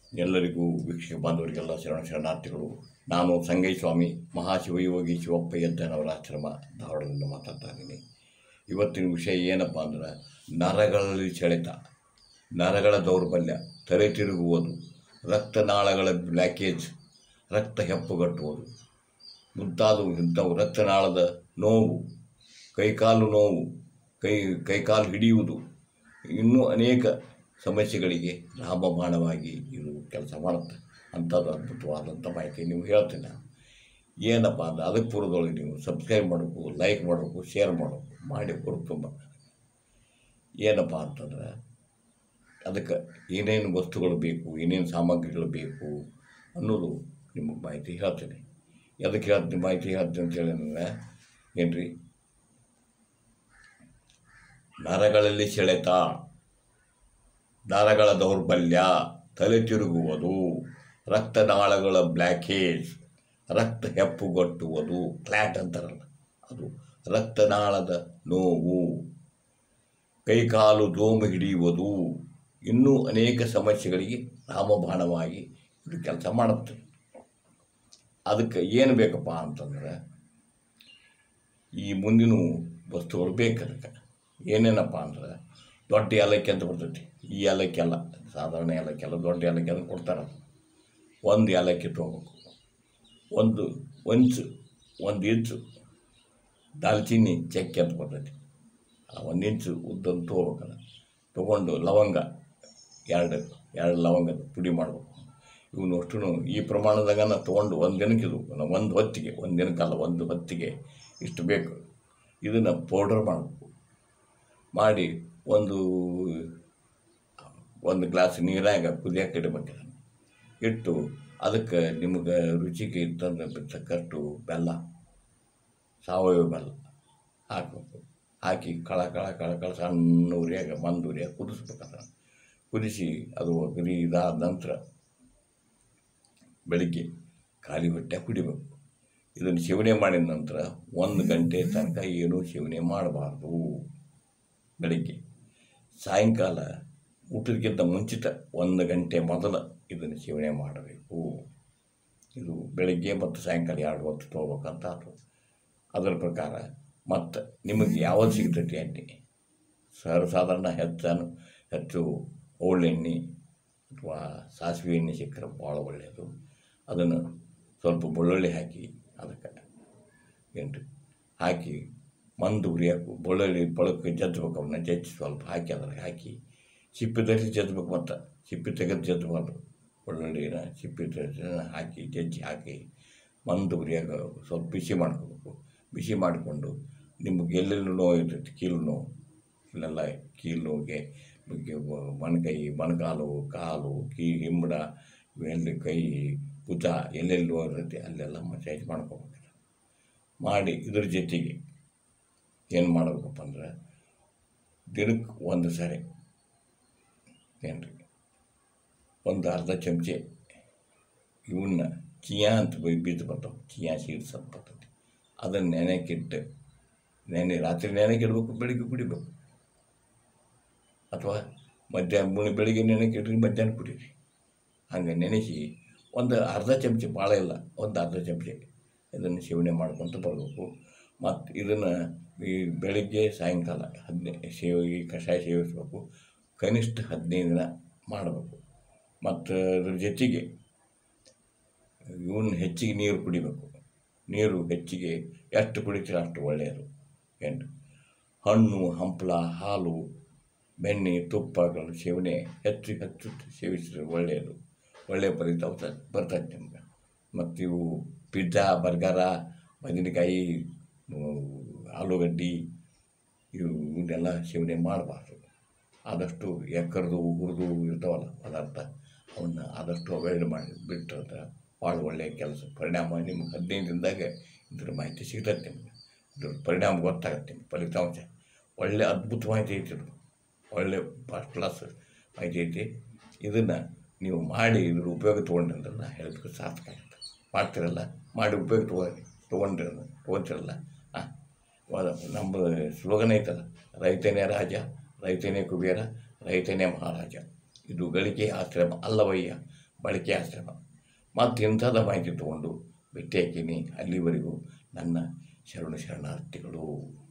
ಎಲ್ಲರಿಗೂ ವೀಕ್ಷಕ ಬಾಂಧವರಿಗೆಲ್ಲ ಶರಣ ಶರಣಾರ್ಥಿಗಳು ನಾನು ಸಂಗೈ ಸ್ವಾಮಿ ಮಹಾಶಿವಯೋಗಿ ಶಿವಪ್ಪ ಯದ್ದನವರ ಆಶ್ರಮ ಧಾರವಾಡದಿಂದ ಮಾತಾಡ್ತಾ ಇದ್ದೀನಿ ಇವತ್ತಿನ ವಿಷಯ ಏನಪ್ಪ ಅಂದ್ರೆ ನರಗಳಲ್ಲಿ ಸೆಳೆತ ನರಗಳ ದೌರ್ಬಲ್ಯ ತಲೆ ತಿರುಗುವುದು ರಕ್ತನಾಳಗಳ ಬ್ಲ್ಯಾಕೇಜ್ ರಕ್ತ ಹೆಪ್ಪುಗಟ್ಟುವುದು ಮುಂತಾದವು ಇಂಥವು ರಕ್ತನಾಳದ ನೋವು ಕೈಕಾಲು ನೋವು ಕೈ ಕೈಕಾಲು ಹಿಡಿಯುವುದು ಇನ್ನೂ ಅನೇಕ ಸಮಸ್ಯೆಗಳಿಗೆ ರಾಮಬಾಣವಾಗಿ ಇದು ಕೆಲಸ ಮಾಡುತ್ತೆ ಅಂಥದ್ದು ಅದ್ಭುತವಾದಂಥ ಮಾಹಿತಿ ನೀವು ಹೇಳ್ತೀನಿ ನಾನು ಏನಪ್ಪ ಅಂದ್ರೆ ಅದಕ್ಕೆ ಪೂರ್ವದೊಳಗೆ ನೀವು ಸಬ್ಸ್ಕ್ರೈಬ್ ಮಾಡಬೇಕು ಲೈಕ್ ಮಾಡಬೇಕು ಶೇರ್ ಮಾಡಬೇಕು ಮಾಡಿ ಕೊಡು ತುಂಬ ಏನಪ್ಪ ಅಂತಂದ್ರೆ ಅದಕ್ಕೆ ಏನೇನು ವಸ್ತುಗಳು ಬೇಕು ಏನೇನು ಸಾಮಗ್ರಿಗಳು ಬೇಕು ಅನ್ನೋದು ನಿಮಗೆ ಮಾಹಿತಿ ಹೇಳ್ತೀನಿ ಅದಕ್ಕೆ ಹೇಳ್ತೀನಿ ಮಾಹಿತಿ ಹೇಳ್ತೀನಿ ಅಂತೇಳಿ ಅಂದರೆ ಏನು ರೀ ನರಗಳಲ್ಲಿ ಸೆಳೆತ ನರಗಳ ದೌರ್ಬಲ್ಯ ತಲೆ ತಿರುಗುವುದು ರಕ್ತನಾಳಗಳ ಬ್ಲ್ಯಾಕೇಜ್ ರಕ್ತ ಹೆಪ್ಪುಗಟ್ಟುವುದು ಕ್ಲ್ಯಾಟ್ ಅಂತಾರಲ್ಲ ಅದು ರಕ್ತನಾಳದ ನೋವು ಕೈಕಾಲು ದೋಮು ಹಿಡಿಯುವುದು ಇನ್ನೂ ಅನೇಕ ಸಮಸ್ಯೆಗಳಿಗೆ ರಾಮಬಾಣವಾಗಿ ಇದು ಕೆಲಸ ಮಾಡುತ್ತೆ ಅದಕ್ಕೆ ಏನು ಬೇಕಪ್ಪ ಅಂತಂದ್ರೆ ಈ ಮುಂದಿನ ವಸ್ತುಗಳು ಬೇಕು ಅದಕ್ಕೆ ಏನೇನಪ್ಪ ಅಂದ್ರೆ ದೊಡ್ಡ ಏಲಕ್ಕಿ ಅಂತ ಬರ್ತೈತಿ ಈ ಏಲಕ್ಕಿ ಅಲ್ಲ ಸಾಧಾರಣ ಏಲಕ್ಕಿ ಅಲ್ಲ ದೊಡ್ಡ ಏಲಕ್ಕಿ ಅಂತ ಕೊಡ್ತಾರೆ ಒಂದು ಏಲಕ್ಕಿ ತೊಗೋಬೇಕು ಒಂದು ಒಂಚು ಒಂದು ಇಂಚು ದಾಲ್ಚಿನ್ನಿ ಚಕ್ಕೆ ಅಂತ ಬರ್ತೈತಿ ಆ ಒಂದು ಇಂಚು ಉದ್ದನ್ನು ತೊಗೋಬೇಕಲ್ಲ ತೊಗೊಂಡು ಲವಂಗ ಎರಡು ಎರಡು ಲವಂಗದ ಪುಡಿ ಮಾಡಬೇಕು ಇವನು ಅಷ್ಟು ಈ ಪ್ರಮಾಣದಾಗ ನಾನು ತೊಗೊಂಡು ಒಂದು ದಿನಕ್ಕೆ ಇದು ಒಂದು ಹೊತ್ತಿಗೆ ಒಂದು ದಿನಕ್ಕಲ್ಲ ಒಂದು ಹೊತ್ತಿಗೆ ಇಷ್ಟು ಬೇಕು ಇದನ್ನು ಪೌಡರ್ ಮಾಡಬೇಕು ಮಾಡಿ ಒಂದು ಒಂದು ಗ್ಲಾಸ್ ನೀರಾಗ ಕುದಿಯಕ್ಕೆ ಇಡಬೇಕು ಇದನ್ನು. ಇಟ್ಟು ಅದಕ್ಕೆ ನಿಮಗೆ ರುಚಿಗೆ ಇದ್ದಂಗೆ ಸಕ್ಕಟ್ಟು ಬೆಲ್ಲ ಸಾವಯವ ಬೆಲ್ಲ ಹಾಕಬೇಕು ಹಾಕಿ ಕಳ ಕಳ ಕಳ ಕಳ ಸಣ್ಣ ಉರಿಯಾಗ ಮಂದು ಉರಿಯಾಗ ಕುದಿಸ್ಬೇಕು ಅದನ್ನು ಕುದಿಸಿ ಅದು ಅಗರಿ ಇದಾದ ನಂತರ ಬೆಳಿಗ್ಗೆ ಖಾಲಿ ಹೊಟ್ಟೆ ಕುಡಿಬೇಕು ಇದನ್ನು ಸೇವನೆ ಮಾಡಿದ ನಂತರ ಒಂದು ಗಂಟೆ ತನಕ ಏನೂ ಸೇವನೆ ಮಾಡಬಾರ್ದು ಬೆಳಿಗ್ಗೆ ಸಾಯಂಕಾಲ ಊಟಕ್ಕಿಂತ ಮುಂಚಿತ ಒಂದು ಗಂಟೆ ಮೊದಲ ಇದನ್ನು ಸೇವನೆ ಮಾಡಬೇಕು ಇದು ಬೆಳಗ್ಗೆ ಮತ್ತು ಸಾಯಂಕಾಲ ಎರಡು ಹೊತ್ತು ತೊಗೋಬೇಕಂತ ಅದು ಅದರ ಪ್ರಕಾರ ಮತ್ತು ನಿಮಗೆ ಯಾವುದು ಸಿಗ್ತೈತಿ ಎಣ್ಣೆ ಸರ್ವಸಾಧಾರಣ ಹೆಚ್ಚು ಹೆಚ್ಚು ಎಣ್ಣೆ ಅಥವಾ ಸಾಸಿವೆ ಎಣ್ಣೆ ಸಿಕ್ಕರೆ ಭಾಳ ಒಳ್ಳೆಯದು ಅದನ್ನು ಸ್ವಲ್ಪ ಬೆಳ್ಳುಳ್ಳಿ ಹಾಕಿ ಅದಕ್ಕೆ ಏನು ಹಾಕಿ ಮಂದು ಉರಿಯಾಕು ಬೆಳ್ಳುಳ್ಳಿ ಬಳಕೆ ಜಜ್ಬೇಕು ಅವನ್ನ ಜಜ್ಜಿ ಸ್ವಲ್ಪ ಹಾಕಿ ಅದ್ರಾಗ ಹಾಕಿ ಸಿಪ್ಪೆ ತೆಗೆದು ಜಜ್ಬೇಕು ಮತ್ತು ಸಿಪ್ಪೆ ತೆಗೆದು ಜಜ್ಬಾರ್ದು ಬೆಳ್ಳುಳ್ಳಿನ ಸಿಪ್ಪೆ ತೆಗೆದು ಹಾಕಿ ಜಜ್ಜಿ ಹಾಕಿ ಮಂದು ಉರಿಯಾಗ ಸ್ವಲ್ಪ ಬಿಸಿ ಮಾಡ್ಕೋಬೇಕು ಬಿಸಿ ಮಾಡಿಕೊಂಡು ನಿಮಗೆ ಎಲ್ಲೆಲ್ಲಿ ನೋವು ಇರ್ತೈತಿ ಕೀಲು ನೋವು ಇಲ್ಲೆಲ್ಲ ಕೀಲು ನೋವಿಗೆ ಬಗ್ಗೆ ಮೊಣಕೈ ಮೊಣಕಾಲು ಕಾಲು ಕೀ ಹಿಂಬಡ ಎಲ್ಲಿ ಕೈ ಭುಜ ಎಲ್ಲೆಲ್ಲಿ ನೋವು ಇರ್ತೈತಿ ಅಲ್ಲೆಲ್ಲ ಮಸಾಜ್ ಮಾಡ್ಕೋಬೇಕು ಮಾಡಿ ಇದ್ರ ಜೊತೆಗೆ ಏನು ಮಾಡಬೇಕಪ್ಪ ಅಂದ್ರೆ ದಿನಕ್ಕೆ ಒಂದು ಸರಿ ಏನು ರೀ ಒಂದು ಅರ್ಧ ಚಮಚೆ ಇವನ್ನ ಚಿಯಾ ಅಂತ ಬೈ- ಬೀಜ ಬರ್ತಾವೆ ಚಿಯಾ ಸೀಡ್ಸ್ ಅಂತ ಬರ್ತೈತಿ ಅದನ್ನು ನೆನೆಕಿಟ್ಟು ನೆನೆ ರಾತ್ರಿ ನೆನೆಕಿಡ್ಬೇಕು ಬೆಳಿಗ್ಗೆ ಕುಡಿಬೇಕು ಅಥವಾ ಮಧ್ಯಾಹ್ನ ಮುಳಿ ಬೆಳಿಗ್ಗೆ ನೆನೆಕಿಟ್ರಿ ಮಧ್ಯಾಹ್ನ ಕುಡೀರಿ ಹಂಗೆ ನೆನೆಸಿ ಒಂದು ಅರ್ಧ ಚಮಚೆ ಭಾಳ ಇಲ್ಲ ಒಂದು ಅರ್ಧ ಚಮಚೆ ಇದನ್ನು ಸೇವನೆ ಮಾಡ್ಕೊತ ಬರಬೇಕು ಮತ್ತು ಇದನ್ನು ಈ ಬೆಳಿಗ್ಗೆ ಸಾಯಂಕಾಲ ಹದಿನೈದು ಸೇವ ಈ ಕಷಾಯ ಸೇವಿಸಬೇಕು ಕನಿಷ್ಠ ಹದಿನೈದು ದಿನ ಮಾಡಬೇಕು ಮತ್ತು ಅದ್ರ ಜೊತೆಗೆ ಇವನ್ನ ಹೆಚ್ಚಿಗೆ ನೀರು ಕುಡಿಬೇಕು ನೀರು ಹೆಚ್ಚಿಗೆ ಎಷ್ಟು ಕುಡಿತೀರ ಅಷ್ಟು ಒಳ್ಳೆಯದು ಏನು ಹಣ್ಣು ಹಂಪಲ ಹಾಲು ಬೆಣ್ಣೆ ತುಪ್ಪಗಳು ಸೇವನೆ ಹೆಚ್ಚು ಹೆಚ್ಚು ಸೇವಿಸಿದ್ರೆ ಒಳ್ಳೆಯದು ಒಳ್ಳೆಯ ಫಲಿತಾಂಶ ಬರ್ತೈತೆ ನಿಮ್ಗೆ ಮತ್ತು ಇವು ಪಿಜ್ಜಾ ಬರ್ಗರ ಬದನೆಕಾಯಿ ಆಲೂಗಡ್ಡೆ ಇವು ಇವನ್ನೆಲ್ಲ ಸೇವನೆ ಮಾಡಬಾರ್ದು ಆದಷ್ಟು ಎಕ್ಕರ್ದು ಉಗುರ್ದು ಇರ್ತಾವಲ್ಲ ಪದಾರ್ಥ ಅವನ್ನ ಆದಷ್ಟು ಅವಾಯ್ಡ್ ಮಾಡಿ ಬಿಟ್ಟರೆ ಭಾಳ ಒಳ್ಳೆಯ ಕೆಲಸ ಪರಿಣಾಮ ನಿಮ್ಗೆ ಹದಿನೈದು ದಿನದಾಗ ಇದ್ರ ಮಾಹಿತಿ ಸಿಗ್ತೈತೆ ನಿಮ್ಗೆ ಇದ್ರ ಪರಿಣಾಮ ಗೊತ್ತಾಗತ್ತೆ ನಿಮ್ಗೆ ಫಲಿತಾಂಶ ಒಳ್ಳೆ ಅದ್ಭುತ ಮಾಹಿತಿ ಐತಿ ಇದು ಒಳ್ಳೆ ಫಸ್ಟ್ ಕ್ಲಾಸ್ ಮಾಹಿತಿ ಐತಿ ಇದನ್ನು ನೀವು ಮಾಡಿ ಇದ್ರ ಉಪಯೋಗ ತೊಗೊಂಡ್ರೆ ನಾ ಹೇಳಿದ್ರೆ ಸಾರ್ಥಕ ಆಗುತ್ತೆ ಮಾಡ್ತಿರಲ್ಲ ಮಾಡಿ ಉಪಯೋಗ ತೊಗೊಳ್ಳಿ ತೊಗೊಂಡ್ರೆ ತೊಗೊತಿರಲ್ಲ ಹಾಂ ನಮ್ಮ ಸ್ಲೋಗನ್ ಐತಲ್ಲ ರೈತನೇ ರಾಜ ರೈತನೇ ಕುಬೇರ ರೈತನೇ ಮಹಾರಾಜ ಇದು ಗಳಿಕೆ ಆಶ್ರಮ ಅಲ್ಲವಯ್ಯ ಬಳಕೆ ಆಶ್ರಮ ಮತ್ತು ಇಂಥದ್ದು ಮಾಹಿತಿ ತೊಗೊಂಡು ಭೇಟಿ ಹಾಕೀನಿ ಅಲ್ಲಿವರೆಗೂ ನನ್ನ ಶರಣು ಶರಣಾರ್ಥಿಗಳು